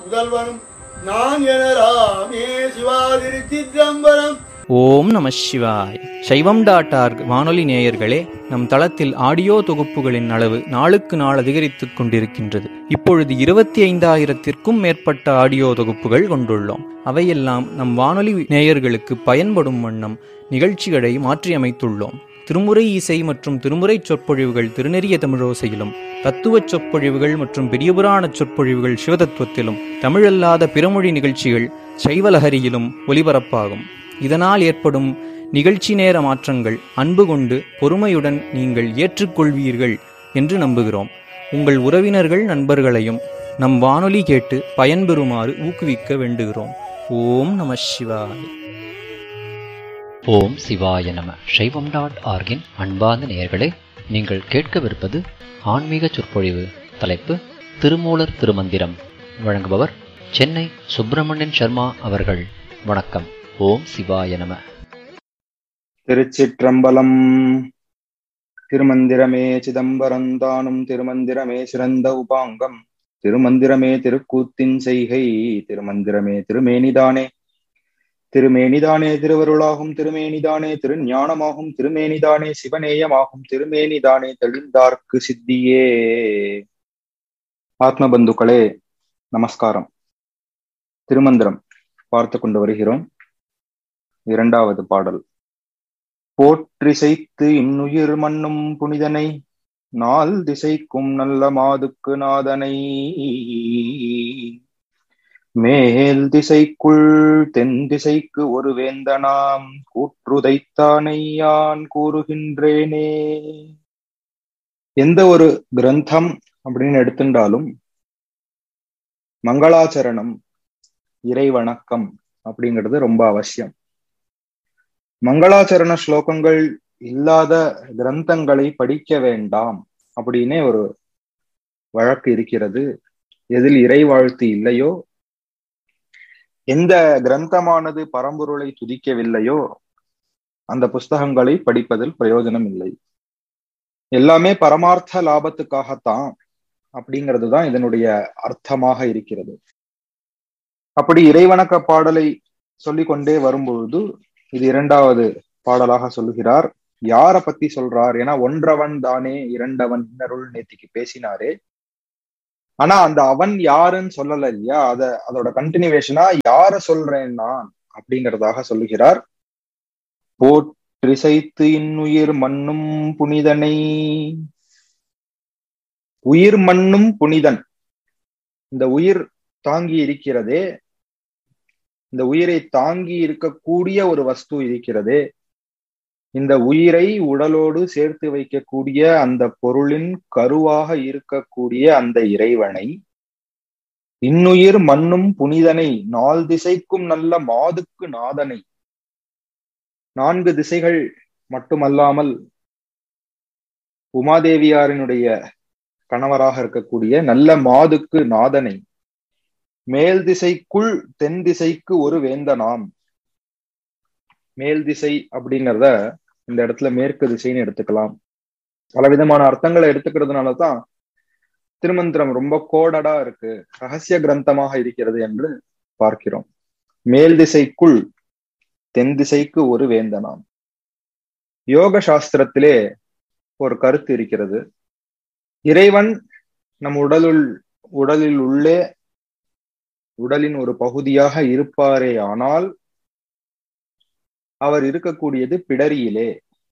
முதல்வனும் நான் எனலாமே சிவாதிருச்சிதம்பரம் ஓம் நம சிவாய் சைவம் டாட் ஆர்க் வானொலி நேயர்களே நம் தளத்தில் ஆடியோ தொகுப்புகளின் அளவு நாளுக்கு நாள் அதிகரித்துக் கொண்டிருக்கின்றது இப்பொழுது இருபத்தி ஐந்தாயிரத்திற்கும் மேற்பட்ட ஆடியோ தொகுப்புகள் கொண்டுள்ளோம் அவையெல்லாம் நம் வானொலி நேயர்களுக்கு பயன்படும் வண்ணம் நிகழ்ச்சிகளை மாற்றியமைத்துள்ளோம் திருமுறை இசை மற்றும் திருமுறை சொற்பொழிவுகள் திருநெறிய தமிழோசையிலும் தத்துவச் சொற்பொழிவுகள் மற்றும் பெரியபுராண சொற்பொழிவுகள் சிவதத்துவத்திலும் தமிழல்லாத பிறமொழி நிகழ்ச்சிகள் சைவலஹரியிலும் ஒலிபரப்பாகும் இதனால் ஏற்படும் நிகழ்ச்சி நேர மாற்றங்கள் அன்பு கொண்டு பொறுமையுடன் நீங்கள் ஏற்றுக்கொள்வீர்கள் என்று நம்புகிறோம் உங்கள் உறவினர்கள் நண்பர்களையும் நம் வானொலி கேட்டு பயன்பெறுமாறு ஊக்குவிக்க வேண்டுகிறோம் ஓம் நம சிவாய் ஓம் சிவாய நம சைவம் டாட் ஆர்கின் அன்பார்ந்த நேயர்களே நீங்கள் கேட்கவிருப்பது ஆன்மீக சொற்பொழிவு தலைப்பு திருமூலர் திருமந்திரம் வழங்குபவர் சென்னை சுப்பிரமணியன் சர்மா அவர்கள் வணக்கம் ஓம் சிவாய நம திருச்சிற்றம்பலம் திருமந்திரமே சிதம்பரம் தானும் திருமந்திரமே சிறந்த உபாங்கம் திருமந்திரமே திருக்கூத்தின் செய்கை திருமந்திரமே திருமேனிதானே திருமேனிதானே திருவருளாகும் திருமேனிதானே திருஞானமாகும் திருமேனிதானே சிவநேயமாகும் திருமேனிதானே தெளிந்தார்க்கு சித்தியே ஆத்மபந்துக்களே நமஸ்காரம் திருமந்திரம் பார்த்து கொண்டு வருகிறோம் இரண்டாவது பாடல் போற்றிசைத்து இன்னுயிர் மண்ணும் புனிதனை நாள் திசைக்கும் நல்ல மாதுக்கு நாதனை மேல் திசைக்குள் தென் திசைக்கு ஒரு வேந்தனாம் கூற்றுதைத்தானை யான் கூறுகின்றேனே எந்த ஒரு கிரந்தம் அப்படின்னு எடுத்துட்டாலும் மங்களாச்சரணம் இறை வணக்கம் அப்படிங்கிறது ரொம்ப அவசியம் மங்களாச்சரண ஸ்லோகங்கள் இல்லாத கிரந்தங்களை படிக்க வேண்டாம் அப்படின்னே ஒரு வழக்கு இருக்கிறது எதில் இறை வாழ்த்து இல்லையோ எந்த கிரந்தமானது பரம்பொருளை துதிக்கவில்லையோ அந்த புஸ்தகங்களை படிப்பதில் பிரயோஜனம் இல்லை எல்லாமே பரமார்த்த லாபத்துக்காகத்தான் அப்படிங்கிறது தான் இதனுடைய அர்த்தமாக இருக்கிறது அப்படி இறைவணக்க பாடலை சொல்லிக்கொண்டே வரும்பொழுது இது இரண்டாவது பாடலாக சொல்லுகிறார் யார பத்தி சொல்றார் ஏன்னா ஒன்றவன் தானே இரண்டவன் இன்னருள் நேத்திக்கு பேசினாரே ஆனா அந்த அவன் யாருன்னு சொல்லல இல்லையா அத அதோட கண்டினியூவேஷனா யார சொல்றேன் நான் அப்படிங்கிறதாக சொல்லுகிறார் போற்றிசைத்து இன்னுயிர் மண்ணும் புனிதனை உயிர் மண்ணும் புனிதன் இந்த உயிர் தாங்கி இருக்கிறதே இந்த உயிரை தாங்கி இருக்கக்கூடிய ஒரு வஸ்து இருக்கிறதே இந்த உயிரை உடலோடு சேர்த்து வைக்கக்கூடிய அந்த பொருளின் கருவாக இருக்கக்கூடிய அந்த இறைவனை இன்னுயிர் மண்ணும் புனிதனை நால் திசைக்கும் நல்ல மாதுக்கு நாதனை நான்கு திசைகள் மட்டுமல்லாமல் உமாதேவியாரினுடைய கணவராக இருக்கக்கூடிய நல்ல மாதுக்கு நாதனை மேல் திசைக்குள் தென் திசைக்கு ஒரு வேந்தனாம் மேல் திசை அப்படிங்கிறத இந்த இடத்துல மேற்கு திசைன்னு எடுத்துக்கலாம் பல விதமான அர்த்தங்களை எடுத்துக்கிறதுனாலதான் திருமந்திரம் ரொம்ப கோடடா இருக்கு ரகசிய கிரந்தமாக இருக்கிறது என்று பார்க்கிறோம் மேல் திசைக்குள் தென் திசைக்கு ஒரு வேந்தனாம் யோக சாஸ்திரத்திலே ஒரு கருத்து இருக்கிறது இறைவன் நம் உடலுள் உடலில் உள்ளே உடலின் ஒரு பகுதியாக இருப்பாரே ஆனால் அவர் இருக்கக்கூடியது பிடரியிலே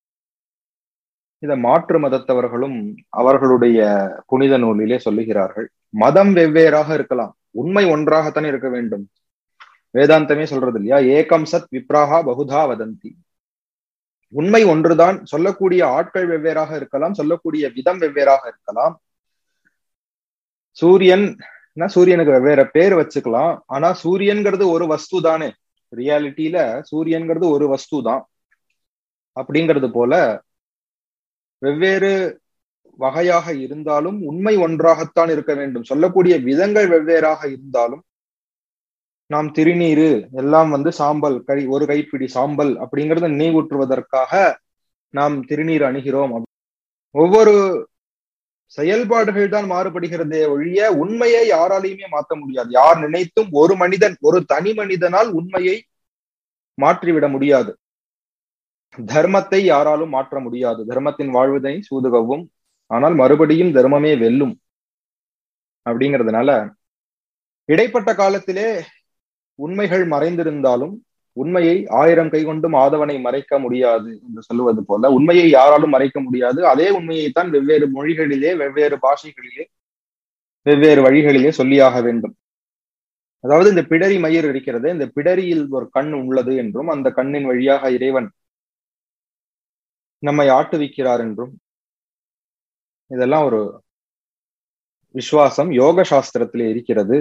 இத மாற்று மதத்தவர்களும் அவர்களுடைய புனித நூலிலே சொல்லுகிறார்கள் மதம் வெவ்வேறாக இருக்கலாம் உண்மை ஒன்றாகத்தானே இருக்க வேண்டும் வேதாந்தமே சொல்றது இல்லையா ஏகம் சத் விப்ராகா பகுதா வதந்தி உண்மை ஒன்றுதான் சொல்லக்கூடிய ஆட்கள் வெவ்வேறாக இருக்கலாம் சொல்லக்கூடிய விதம் வெவ்வேறாக இருக்கலாம் சூரியன் சூரியனுக்கு வெவ்வேறு பேர் வச்சுக்கலாம் ஆனா சூரியன்கிறது ஒரு வஸ்து தானே ரியாலிட்டியில சூரியன்கிறது ஒரு வஸ்து தான் அப்படிங்கிறது போல வெவ்வேறு வகையாக இருந்தாலும் உண்மை ஒன்றாகத்தான் இருக்க வேண்டும் சொல்லக்கூடிய விதங்கள் வெவ்வேறாக இருந்தாலும் நாம் திருநீரு எல்லாம் வந்து சாம்பல் கை ஒரு கைப்பிடி சாம்பல் அப்படிங்கறத நினைவூற்றுவதற்காக நாம் திருநீர் அணுகிறோம் ஒவ்வொரு செயல்பாடுகள் தான் மாறுபடுகிறதே ஒழிய உண்மையை யாராலையுமே மாற்ற முடியாது யார் நினைத்தும் ஒரு மனிதன் ஒரு தனி மனிதனால் உண்மையை மாற்றிவிட முடியாது தர்மத்தை யாராலும் மாற்ற முடியாது தர்மத்தின் வாழ்வதை சூதுகவும் ஆனால் மறுபடியும் தர்மமே வெல்லும் அப்படிங்கிறதுனால இடைப்பட்ட காலத்திலே உண்மைகள் மறைந்திருந்தாலும் உண்மையை ஆயிரம் கை கொண்டும் ஆதவனை மறைக்க முடியாது என்று சொல்லுவது போல உண்மையை யாராலும் மறைக்க முடியாது அதே உண்மையைத்தான் வெவ்வேறு மொழிகளிலே வெவ்வேறு பாஷைகளிலே வெவ்வேறு வழிகளிலே சொல்லியாக வேண்டும் அதாவது இந்த பிடரி மயிர் இருக்கிறது இந்த பிடரியில் ஒரு கண் உள்ளது என்றும் அந்த கண்ணின் வழியாக இறைவன் நம்மை ஆட்டுவிக்கிறார் என்றும் இதெல்லாம் ஒரு விசுவாசம் யோக சாஸ்திரத்திலே இருக்கிறது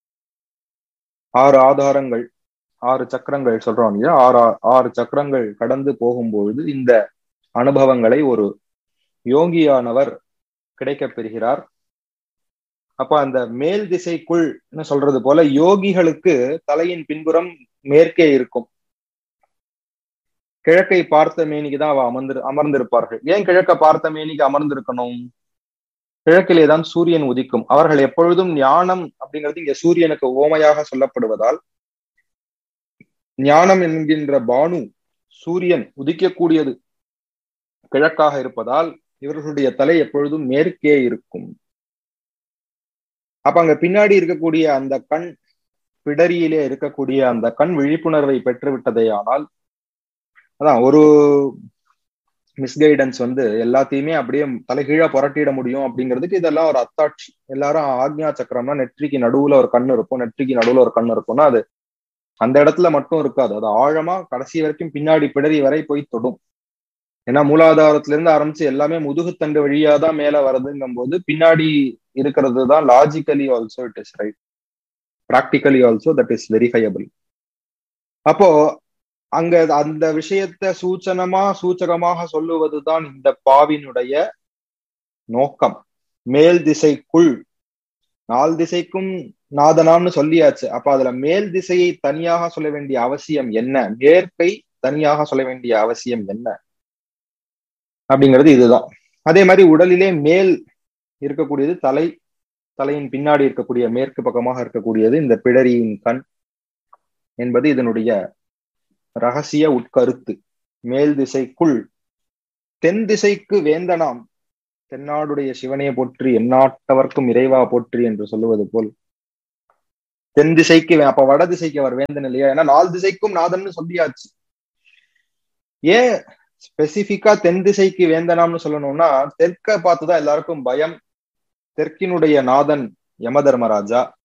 ஆறு ஆதாரங்கள் ஆறு சக்கரங்கள் சொல்றோம் இல்லையா ஆறு ஆறு சக்கரங்கள் கடந்து போகும்பொழுது இந்த அனுபவங்களை ஒரு யோகியானவர் கிடைக்கப் பெறுகிறார் அப்ப அந்த மேல் திசைக்குள் சொல்றது போல யோகிகளுக்கு தலையின் பின்புறம் மேற்கே இருக்கும் கிழக்கை பார்த்த மேனிக்கு தான் அவ அமர்ந்து அமர்ந்திருப்பார்கள் ஏன் கிழக்க பார்த்த மேனிக்கு அமர்ந்திருக்கணும் கிழக்கிலே தான் சூரியன் உதிக்கும் அவர்கள் எப்பொழுதும் ஞானம் அப்படிங்கிறது இங்க சூரியனுக்கு ஓமையாக சொல்லப்படுவதால் ஞானம் என்கின்ற பானு சூரியன் உதிக்கக்கூடியது கிழக்காக இருப்பதால் இவர்களுடைய தலை எப்பொழுதும் மேற்கே இருக்கும் அப்ப அங்க பின்னாடி இருக்கக்கூடிய அந்த கண் பிடரியிலே இருக்கக்கூடிய அந்த கண் விழிப்புணர்வை பெற்று விட்டதே ஆனால் அதான் ஒரு மிஸ்கைடன்ஸ் வந்து எல்லாத்தையுமே அப்படியே தலைகீழா புரட்டிட முடியும் அப்படிங்கிறதுக்கு இதெல்லாம் ஒரு அத்தாட்சி எல்லாரும் ஆக்ஞா சக்கரம்னா நெற்றிக்கு நடுவுல ஒரு கண் இருக்கும் நெற்றிக்கு நடுவுல ஒரு கண் இருக்கும்னா அது அந்த இடத்துல மட்டும் இருக்காது அது ஆழமா கடைசி வரைக்கும் பின்னாடி பிடரி வரை போய் தொடும் ஏன்னா மூலாதாரத்துல இருந்து ஆரம்பிச்சு எல்லாமே முதுகுத்தண்டு வழியா தான் மேல வருதுங்கும் போது பின்னாடி இருக்கிறது தான் logically also it is right practically also that is verifiable அப்போ அங்க அந்த விஷயத்த சூச்சனமா சூச்சகமாக சொல்லுவதுதான் இந்த பாவினுடைய நோக்கம் மேல் திசைக்குள் நால் திசைக்கும் நாதனாம்னு சொல்லியாச்சு அப்ப அதுல மேல் திசையை தனியாக சொல்ல வேண்டிய அவசியம் என்ன மேற்கை தனியாக சொல்ல வேண்டிய அவசியம் என்ன அப்படிங்கிறது இதுதான் அதே மாதிரி உடலிலே மேல் இருக்கக்கூடியது தலை தலையின் பின்னாடி இருக்கக்கூடிய மேற்கு பக்கமாக இருக்கக்கூடியது இந்த பிடரியின் கண் என்பது இதனுடைய ரகசிய உட்கருத்து மேல் திசைக்குள் தென் திசைக்கு வேந்தனாம் தென்னாடுடைய சிவனையை போற்றி எந்நாட்டவர்க்கும் இறைவா போற்றி என்று சொல்லுவது போல் தென் திசைக்கு அப்ப வட திசைக்கு அவர் வேந்தன் இல்லையா ஏன்னா நாலு திசைக்கும் நாதன்னு சொல்லியாச்சு ஏன் ஸ்பெசிபிக்கா தென் திசைக்கு வேந்தனாம்னு சொல்லணும்னா தெற்க பார்த்துதான் எல்லாருக்கும் பயம் தெற்கினுடைய நாதன் யம தர்மராஜா